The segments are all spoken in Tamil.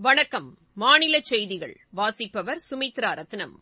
வணக்கம் மாநில செய்திகள் வாசிப்பவர் சுமித்ரா ரத்னம்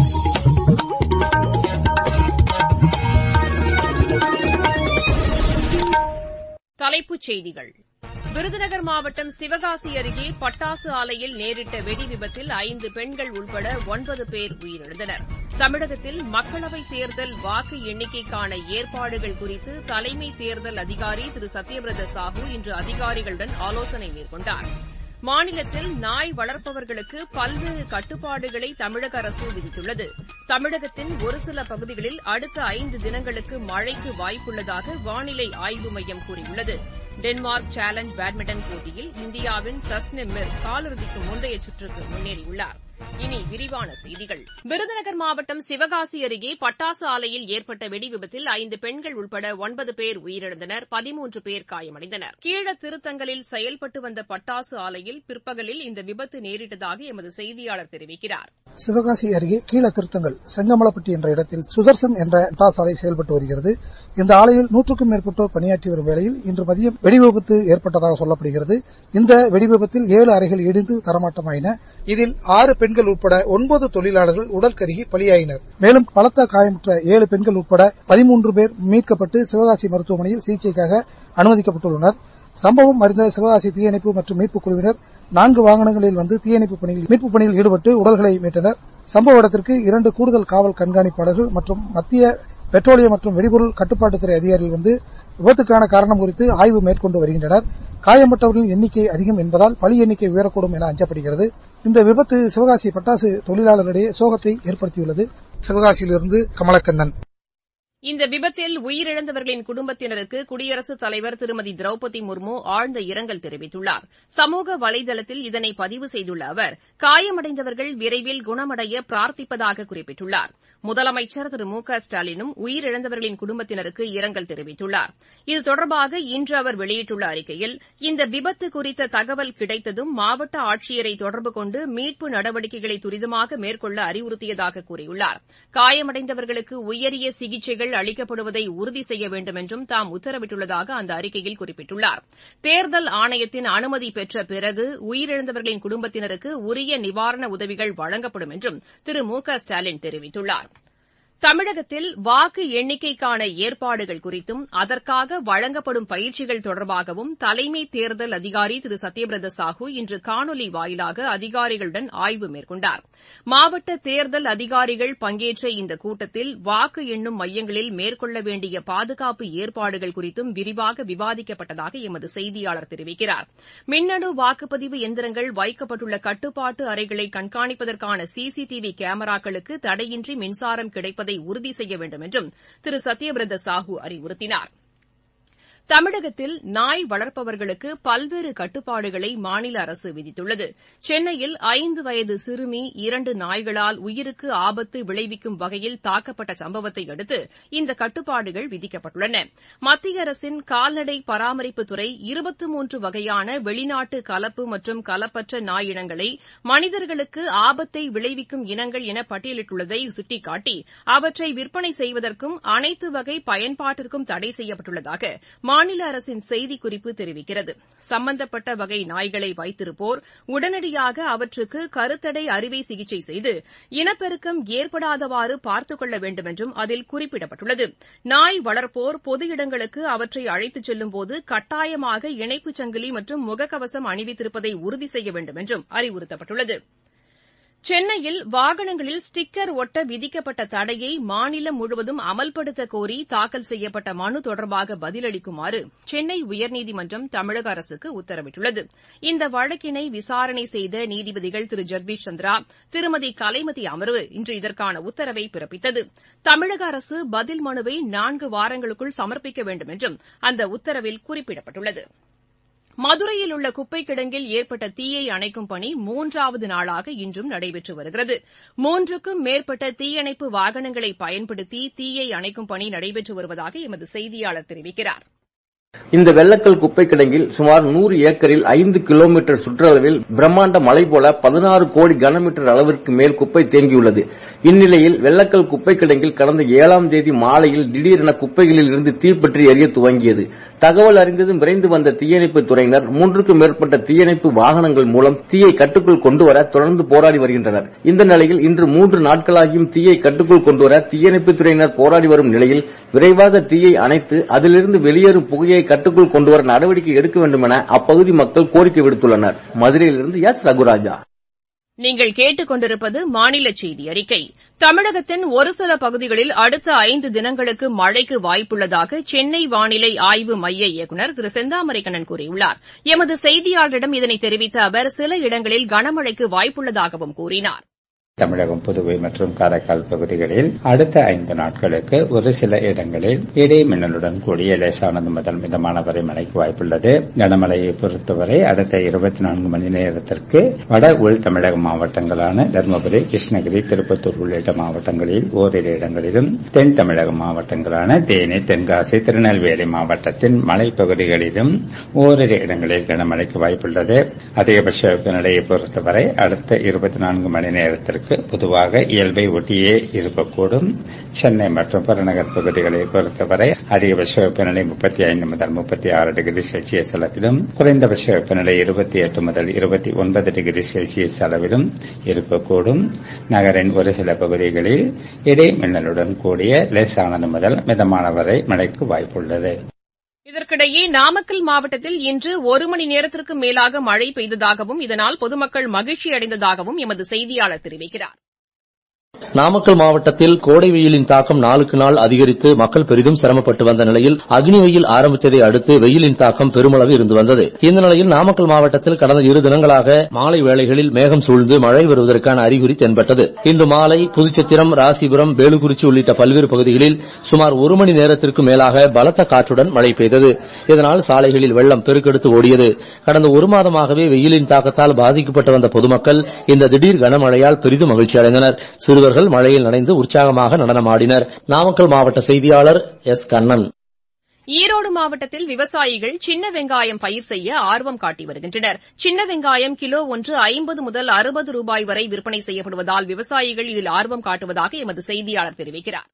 தலைப்புச் செய்திகள் விருதுநகர் மாவட்டம் சிவகாசி அருகே பட்டாசு ஆலையில் நேரிட்ட வெடி விபத்தில் ஐந்து பெண்கள் உட்பட ஒன்பது பேர் உயிரிழந்தனர் தமிழகத்தில் மக்களவைத் தேர்தல் வாக்கு எண்ணிக்கைக்கான ஏற்பாடுகள் குறித்து தலைமை தேர்தல் அதிகாரி திரு சத்யபிரத சாஹூ இன்று அதிகாரிகளுடன் ஆலோசனை மேற்கொண்டார் மாநிலத்தில் நாய் வளர்ப்பவர்களுக்கு பல்வேறு கட்டுப்பாடுகளை தமிழக அரசு விதித்துள்ளது தமிழகத்தின் ஒருசில பகுதிகளில் அடுத்த ஐந்து தினங்களுக்கு மழைக்கு வாய்ப்புள்ளதாக வானிலை ஆய்வு மையம் கூறியுள்ளது டென்மார்க் சேலஞ்ச் பேட்மிண்டன் போட்டியில் இந்தியாவின் தஸ்னிம் மிர் காலிறுதிக்கு முந்தைய சுற்றுக்கு முன்னேறியுள்ளார் இனி விரிவான செய்திகள் விருதுநகர் மாவட்டம் சிவகாசி அருகே பட்டாசு ஆலையில் ஏற்பட்ட வெடி விபத்தில் ஐந்து பெண்கள் உட்பட ஒன்பது பேர் உயிரிழந்தனர் பதிமூன்று பேர் காயமடைந்தனர் கீழ திருத்தங்கலில் செயல்பட்டு வந்த பட்டாசு ஆலையில் பிற்பகலில் இந்த விபத்து நேரிட்டதாக எமது செய்தியாளர் தெரிவிக்கிறார் சிவகாசி அருகே கீழ திருத்தங்கள் செங்கமலப்பட்டி என்ற இடத்தில் சுதர்சன் என்ற பட்டாசு ஆலை செயல்பட்டு வருகிறது இந்த ஆலையில் நூற்றுக்கும் மேற்பட்டோர் பணியாற்றி வரும் வேளையில் இன்று மதியம் வெடி விபத்து ஏற்பட்டதாக சொல்லப்படுகிறது இந்த வெடி விபத்தில் ஏழு அறைகள் இடிந்து தரமாட்டமாயின இதில் ஆறு பெண்கள் உட்பட ஒன்பது தொழிலாளர்கள் உடல் கருகி பலியாயினர் மேலும் பலத்த காயமுற்ற ஏழு பெண்கள் உட்பட பதிமூன்று பேர் மீட்கப்பட்டு சிவகாசி மருத்துவமனையில் சிகிச்சைக்காக அனுமதிக்கப்பட்டுள்ளனர் சம்பவம் அறிந்த சிவகாசி தீயணைப்பு மற்றும் மீட்புக் குழுவினர் நான்கு வாகனங்களில் வந்து தீயணைப்பு பணியில் மீட்புப் பணியில் ஈடுபட்டு உடல்களை மீட்டனர் சம்பவ இடத்திற்கு இரண்டு கூடுதல் காவல் கண்காணிப்பாளர்கள் மற்றும் மத்திய பெட்ரோலியம் மற்றும் வெடிபொருள் கட்டுப்பாட்டுத்துறை அதிகாரிகள் வந்து விபத்துக்கான காரணம் குறித்து ஆய்வு மேற்கொண்டு வருகின்றனர் காயம்பட்டவர்களின் எண்ணிக்கை அதிகம் என்பதால் பலி எண்ணிக்கை உயரக்கூடும் என அஞ்சப்படுகிறது இந்த விபத்து சிவகாசி பட்டாசு தொழிலாளர்களிடையே சோகத்தை ஏற்படுத்தியுள்ளது சிவகாசியிலிருந்து கமலக்கண்ணன் இந்த விபத்தில் உயிரிழந்தவர்களின் குடும்பத்தினருக்கு குடியரசுத் தலைவர் திருமதி திரௌபதி முர்மு ஆழ்ந்த இரங்கல் தெரிவித்துள்ளார் சமூக வலைதளத்தில் இதனை பதிவு செய்துள்ள அவர் காயமடைந்தவர்கள் விரைவில் குணமடைய பிரார்த்திப்பதாக குறிப்பிட்டுள்ளார் முதலமைச்சர் திரு மு க ஸ்டாலினும் உயிரிழந்தவர்களின் குடும்பத்தினருக்கு இரங்கல் தெரிவித்துள்ளார் இது தொடர்பாக இன்று அவர் வெளியிட்டுள்ள அறிக்கையில் இந்த விபத்து குறித்த தகவல் கிடைத்ததும் மாவட்ட ஆட்சியரை தொடர்பு கொண்டு மீட்பு நடவடிக்கைகளை துரிதமாக மேற்கொள்ள அறிவுறுத்தியதாக கூறியுள்ளார் காயமடைந்தவர்களுக்கு உயரிய சிகிச்சைகள் அளிக்கப்படுவதை உறுதி செய்ய வேண்டும் என்றும் தாம் உத்தரவிட்டுள்ளதாக அந்த அறிக்கையில் குறிப்பிட்டுள்ளார் தேர்தல் ஆணையத்தின் அனுமதி பெற்ற பிறகு உயிரிழந்தவர்களின் குடும்பத்தினருக்கு உரிய நிவாரண உதவிகள் வழங்கப்படும் என்றும் திரு மு க ஸ்டாலின் தெரிவித்துள்ளார் தமிழகத்தில் வாக்கு எண்ணிக்கைக்கான ஏற்பாடுகள் குறித்தும் அதற்காக வழங்கப்படும் பயிற்சிகள் தொடர்பாகவும் தலைமை தேர்தல் அதிகாரி திரு சத்யபிரத சாஹூ இன்று காணொலி வாயிலாக அதிகாரிகளுடன் ஆய்வு மேற்கொண்டார் மாவட்ட தேர்தல் அதிகாரிகள் பங்கேற்ற இந்த கூட்டத்தில் வாக்கு எண்ணும் மையங்களில் மேற்கொள்ள வேண்டிய பாதுகாப்பு ஏற்பாடுகள் குறித்தும் விரிவாக விவாதிக்கப்பட்டதாக எமது செய்தியாளர் தெரிவிக்கிறார் மின்னணு வாக்குப்பதிவு எந்திரங்கள் வைக்கப்பட்டுள்ள கட்டுப்பாட்டு அறைகளை கண்காணிப்பதற்கான சிசிடிவி கேமராக்களுக்கு தடையின்றி மின்சாரம் கிடைப்பதை உறுதி செய்ய வேண்டும் என்றும் திரு சத்யபிரத சாஹூ அறிவுறுத்தினார் தமிழகத்தில் நாய் வளர்ப்பவர்களுக்கு பல்வேறு கட்டுப்பாடுகளை மாநில அரசு விதித்துள்ளது சென்னையில் ஐந்து வயது சிறுமி இரண்டு நாய்களால் உயிருக்கு ஆபத்து விளைவிக்கும் வகையில் தாக்கப்பட்ட சம்பவத்தை அடுத்து இந்த கட்டுப்பாடுகள் விதிக்கப்பட்டுள்ளன மத்திய அரசின் கால்நடை பராமரிப்புத்துறை இருபத்து மூன்று வகையான வெளிநாட்டு கலப்பு மற்றும் கலப்பற்ற நாய் இனங்களை மனிதர்களுக்கு ஆபத்தை விளைவிக்கும் இனங்கள் என பட்டியலிட்டுள்ளதை சுட்டிக்காட்டி அவற்றை விற்பனை செய்வதற்கும் அனைத்து வகை பயன்பாட்டிற்கும் தடை செய்யப்பட்டுள்ளதாக மாநில அரசின் செய்திக்குறிப்பு தெரிவிக்கிறது சம்பந்தப்பட்ட வகை நாய்களை வைத்திருப்போர் உடனடியாக அவற்றுக்கு கருத்தடை அறுவை சிகிச்சை செய்து இனப்பெருக்கம் ஏற்படாதவாறு பார்த்துக் கொள்ள வேண்டும் என்றும் அதில் குறிப்பிடப்பட்டுள்ளது நாய் வளர்ப்போர் பொது இடங்களுக்கு அவற்றை அழைத்துச் செல்லும்போது கட்டாயமாக இணைப்புச் சங்கிலி மற்றும் முகக்கவசம் அணிவித்திருப்பதை உறுதி செய்ய வேண்டும் என்றும் அறிவுறுத்தப்பட்டுள்ளது சென்னையில் வாகனங்களில் ஸ்டிக்கர் ஒட்ட விதிக்கப்பட்ட தடையை மாநிலம் முழுவதும் அமல்படுத்த கோரி தாக்கல் செய்யப்பட்ட மனு தொடர்பாக பதிலளிக்குமாறு சென்னை உயர்நீதிமன்றம் தமிழக அரசுக்கு உத்தரவிட்டுள்ளது இந்த வழக்கினை விசாரணை செய்த நீதிபதிகள் திரு ஜெகதீஷ் சந்திரா திருமதி கலைமதி அமர்வு இன்று இதற்கான உத்தரவை பிறப்பித்தது தமிழக அரசு பதில் மனுவை நான்கு வாரங்களுக்குள் சமர்ப்பிக்க வேண்டும் என்றும் அந்த உத்தரவில் குறிப்பிடப்பட்டுள்ளது மதுரையில் உள்ள குப்பைக் கிடங்கில் ஏற்பட்ட தீயை அணைக்கும் பணி மூன்றாவது நாளாக இன்றும் நடைபெற்று வருகிறது மூன்றுக்கும் மேற்பட்ட தீயணைப்பு வாகனங்களை பயன்படுத்தி தீயை அணைக்கும் பணி நடைபெற்று வருவதாக எமது செய்தியாளர் தெரிவிக்கிறார் இந்த வெள்ளக்கல் குப்பை கிடங்கில் சுமார் நூறு ஏக்கரில் ஐந்து கிலோமீட்டர் சுற்றளவில் பிரம்மாண்ட மலை போல பதினாறு கோடி கனமீட்டர் அளவிற்கு மேல் குப்பை தேங்கியுள்ளது இந்நிலையில் வெள்ளக்கல் குப்பை கிடங்கில் கடந்த ஏழாம் தேதி மாலையில் திடீரென குப்பைகளில் இருந்து தீப்பற்றி எரிய துவங்கியது தகவல் அறிந்ததும் விரைந்து வந்த தீயணைப்பு துறையினர் மூன்றுக்கும் மேற்பட்ட தீயணைப்பு வாகனங்கள் மூலம் தீயை கட்டுக்குள் கொண்டுவர தொடர்ந்து போராடி வருகின்றனர் இந்த நிலையில் இன்று மூன்று நாட்களாகியும் தீயை கட்டுக்குள் கொண்டுவர தீயணைப்பு துறையினர் போராடி வரும் நிலையில் விரைவாக தீயை அணைத்து அதிலிருந்து வெளியேறும் புகையை கட்டுக்குள் கொண்டுவர நடவடிக்கை எடுக்க வேண்டும் என அப்பகுதி மக்கள் கோரிக்கை விடுத்துள்ளனர் மதுரையிலிருந்து எஸ் ரகுராஜா நீங்கள் கேட்டுக் கொண்டிருப்பது மாநில செய்தி அறிக்கை தமிழகத்தின் ஒரு சில பகுதிகளில் அடுத்த ஐந்து தினங்களுக்கு மழைக்கு வாய்ப்புள்ளதாக சென்னை வானிலை ஆய்வு மைய இயக்குநர் திரு செந்தாமரைக்கண்ணன் கூறியுள்ளார் எமது செய்தியாளரிடம் இதனை தெரிவித்த அவர் சில இடங்களில் கனமழைக்கு வாய்ப்புள்ளதாகவும் கூறினார் தமிழகம் புதுவை மற்றும் காரைக்கால் பகுதிகளில் அடுத்த ஐந்து நாட்களுக்கு ஒரு சில இடங்களில் இடி மின்னலுடன் கூடிய லேசானது முதல் மிதமான வரை மழைக்கு வாய்ப்புள்ளது கனமழையை பொறுத்தவரை அடுத்த இருபத்தி நான்கு மணி நேரத்திற்கு வட உள் தமிழக மாவட்டங்களான தருமபுரி கிருஷ்ணகிரி திருப்பத்தூர் உள்ளிட்ட மாவட்டங்களில் ஓரிரு இடங்களிலும் தென் தமிழக மாவட்டங்களான தேனி தென்காசி திருநெல்வேலி மாவட்டத்தின் மலைப்பகுதிகளிலும் ஓரிரு இடங்களில் கனமழைக்கு வாய்ப்புள்ளது அதிகபட்ச வெப்பநிலையை பொறுத்தவரை அடுத்த இருபத்தி நான்கு மணி நேரத்திற்கு பொதுவாக இயல்பை ஒட்டியே இருக்கக்கூடும் சென்னை மற்றும் புறநகர் பகுதிகளை பொறுத்தவரை அதிகபட்ச வெப்பநிலை முப்பத்தி ஐந்து முதல் முப்பத்தி ஆறு டிகிரி செல்சியஸ் அளவிலும் குறைந்தபட்ச வெப்பநிலை இருபத்தி எட்டு முதல் இருபத்தி ஒன்பது டிகிரி செல்சியஸ் அளவிலும் இருக்கக்கூடும் நகரின் ஒரு சில பகுதிகளில் இடி மின்னலுடன் கூடிய லேசானது முதல் மிதமான வரை மழைக்கு வாய்ப்புள்ளது இதற்கிடையே நாமக்கல் மாவட்டத்தில் இன்று ஒரு மணி நேரத்திற்கு மேலாக மழை பெய்ததாகவும் இதனால் பொதுமக்கள் மகிழ்ச்சி அடைந்ததாகவும் எமது செய்தியாளர் தெரிவிக்கிறார் நாமக்கல் மாவட்டத்தில் கோடை வெயிலின் தாக்கம் நாளுக்கு நாள் அதிகரித்து மக்கள் பெரிதும் சிரமப்பட்டு வந்த நிலையில் அக்னி வெயில் ஆரம்பித்ததை அடுத்து வெயிலின் தாக்கம் பெருமளவு இருந்து வந்தது இந்த நிலையில் நாமக்கல் மாவட்டத்தில் கடந்த இரு தினங்களாக மாலை வேளைகளில் மேகம் சூழ்ந்து மழை வருவதற்கான அறிகுறி தென்பட்டது இன்று மாலை புதுச்சத்திரம் ராசிபுரம் வேலுக்குறிச்சி உள்ளிட்ட பல்வேறு பகுதிகளில் சுமார் ஒரு மணி நேரத்திற்கு மேலாக பலத்த காற்றுடன் மழை பெய்தது இதனால் சாலைகளில் வெள்ளம் பெருக்கெடுத்து ஓடியது கடந்த ஒரு மாதமாகவே வெயிலின் தாக்கத்தால் பாதிக்கப்பட்டு வந்த பொதுமக்கள் இந்த திடீர் கனமழையால் பெரிதும் மகிழ்ச்சி அடைந்தனர் சிறுவர்கள் மழையில் நனைந்து உற்சாகமாக நடனமாடினர் நாமக்கல் மாவட்ட செய்தியாளர் எஸ் கண்ணன் ஈரோடு மாவட்டத்தில் விவசாயிகள் சின்ன வெங்காயம் பயிர் செய்ய ஆர்வம் காட்டி வருகின்றனர் சின்ன வெங்காயம் கிலோ ஒன்று ஐம்பது முதல் அறுபது ரூபாய் வரை விற்பனை செய்யப்படுவதால் விவசாயிகள் இதில் ஆர்வம் காட்டுவதாக எமது செய்தியாளர் தெரிவிக்கிறார்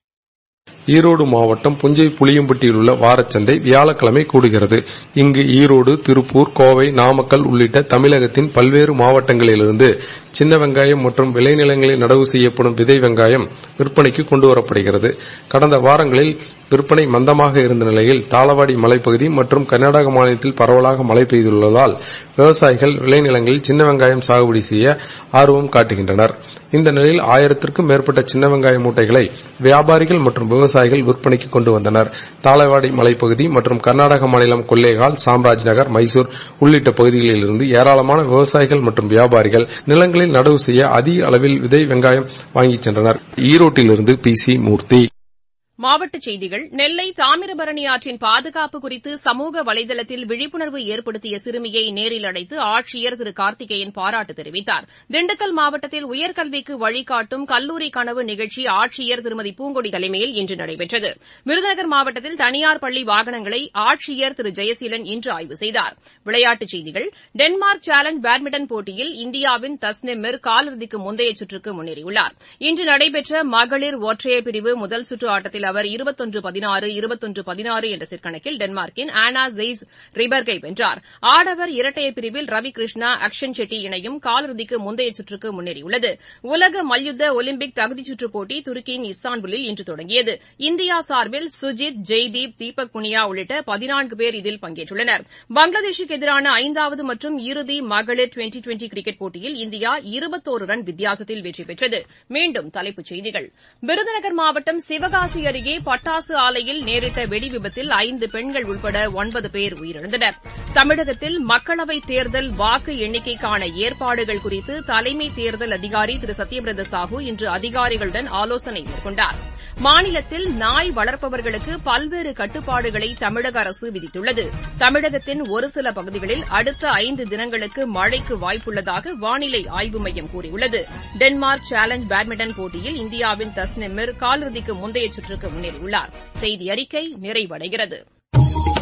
ஈரோடு மாவட்டம் புஞ்சை புளியம்பட்டியில் உள்ள வாரச்சந்தை வியாழக்கிழமை கூடுகிறது இங்கு ஈரோடு திருப்பூர் கோவை நாமக்கல் உள்ளிட்ட தமிழகத்தின் பல்வேறு மாவட்டங்களிலிருந்து சின்ன வெங்காயம் மற்றும் விளைநிலங்களில் நடவு செய்யப்படும் விதை வெங்காயம் விற்பனைக்கு கொண்டுவரப்படுகிறது கடந்த வாரங்களில் விற்பனை மந்தமாக இருந்த நிலையில் தாளவாடி மலைப்பகுதி மற்றும் கர்நாடக மாநிலத்தில் பரவலாக மழை பெய்துள்ளதால் விவசாயிகள் விளைநிலங்களில் சின்ன வெங்காயம் சாகுபடி செய்ய ஆர்வம் காட்டுகின்றனர் இந்த நிலையில் ஆயிரத்திற்கும் மேற்பட்ட சின்ன வெங்காய மூட்டைகளை வியாபாரிகள் மற்றும் விவசாயிகள் விற்பனைக்கு கொண்டு வந்தனர் தாளவாடி மலைப்பகுதி மற்றும் கர்நாடக மாநிலம் கொல்லேகால் சாம்ராஜ் நகர் மைசூர் உள்ளிட்ட பகுதிகளில் இருந்து ஏராளமான விவசாயிகள் மற்றும் வியாபாரிகள் நிலங்களில் நடவு செய்ய அதிக அளவில் விதை வெங்காயம் வாங்கிச் சென்றனர் ஈரோட்டிலிருந்து பி சி மூர்த்தி மாவட்டச் செய்திகள் நெல்லை தாமிரபரணி ஆற்றின் பாதுகாப்பு குறித்து சமூக வலைதளத்தில் விழிப்புணர்வு ஏற்படுத்திய சிறுமியை நேரில் அழைத்து ஆட்சியர் திரு கார்த்திகேயன் பாராட்டு தெரிவித்தார் திண்டுக்கல் மாவட்டத்தில் உயர்கல்விக்கு வழிகாட்டும் கல்லூரி கனவு நிகழ்ச்சி ஆட்சியர் திருமதி பூங்கொடி தலைமையில் இன்று நடைபெற்றது விருதுநகர் மாவட்டத்தில் தனியார் பள்ளி வாகனங்களை ஆட்சியர் திரு ஜெயசீலன் இன்று ஆய்வு செய்தார் விளையாட்டுச் செய்திகள் டென்மார்க் சேலஞ்ச் பேட்மிண்டன் போட்டியில் இந்தியாவின் தஸ்னிம் மிர் காலிறுதிக்கு முந்தைய சுற்றுக்கு முன்னேறியுள்ளார் இன்று நடைபெற்ற மகளிர் ஒற்றையர் பிரிவு முதல் சுற்று ஆட்டத்தில் அவர் இருபத்தொன்று பதினாறு இருபத்தொன்று பதினாறு என்ற செட் டென்மார்க்கின் ஆனா ஜெய்ஸ் ரிபர்கை வென்றார் ஆடவர் இரட்டையர் பிரிவில் ரவி கிருஷ்ணா அக்ஷன் செட்டி இணையும் காலிறுதிக்கு முந்தைய சுற்றுக்கு முன்னேறியுள்ளது உலக மல்யுத்த ஒலிம்பிக் தகுதிச் சுற்றுப் போட்டி துருக்கியின் இஸ்தான்புல்லில் இன்று தொடங்கியது இந்தியா சார்பில் சுஜித் ஜெய்தீப் தீபக் புனியா உள்ளிட்ட பதினான்கு பேர் இதில் பங்கேற்றுள்ளனர் பங்களாதேஷுக்கு எதிரான ஐந்தாவது மற்றும் இறுதி மகளிர் டுவெண்டி டுவெண்டி கிரிக்கெட் போட்டியில் இந்தியா இருபத்தோரு ரன் வித்தியாசத்தில் வெற்றி பெற்றது மீண்டும் தலைப்புச் செய்திகள் விருதுநகர் மாவட்டம் சிவகாசி அருகே பட்டாசு ஆலையில் நேரிட்ட வெடி விபத்தில் ஐந்து பெண்கள் உட்பட ஒன்பது பேர் உயிரிழந்தனர் தமிழகத்தில் மக்களவைத் தேர்தல் வாக்கு எண்ணிக்கைக்கான ஏற்பாடுகள் குறித்து தலைமை தேர்தல் அதிகாரி திரு சத்யபிரத சாஹூ இன்று அதிகாரிகளுடன் ஆலோசனை மேற்கொண்டார் மாநிலத்தில் நாய் வளர்ப்பவர்களுக்கு பல்வேறு கட்டுப்பாடுகளை தமிழக அரசு விதித்துள்ளது தமிழகத்தின் ஒரு சில பகுதிகளில் அடுத்த ஐந்து தினங்களுக்கு மழைக்கு வாய்ப்புள்ளதாக வானிலை ஆய்வு மையம் கூறியுள்ளது டென்மார்க் சேலஞ்ச் பேட்மிண்டன் போட்டியில் இந்தியாவின் தஸ்னிமிர் காலிறுதிக்கு முந்தைய சுற்றுக்கு முன்னேறியுள்ளார் செய்தி அறிக்கை நிறைவடைகிறது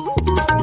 வணக்கம்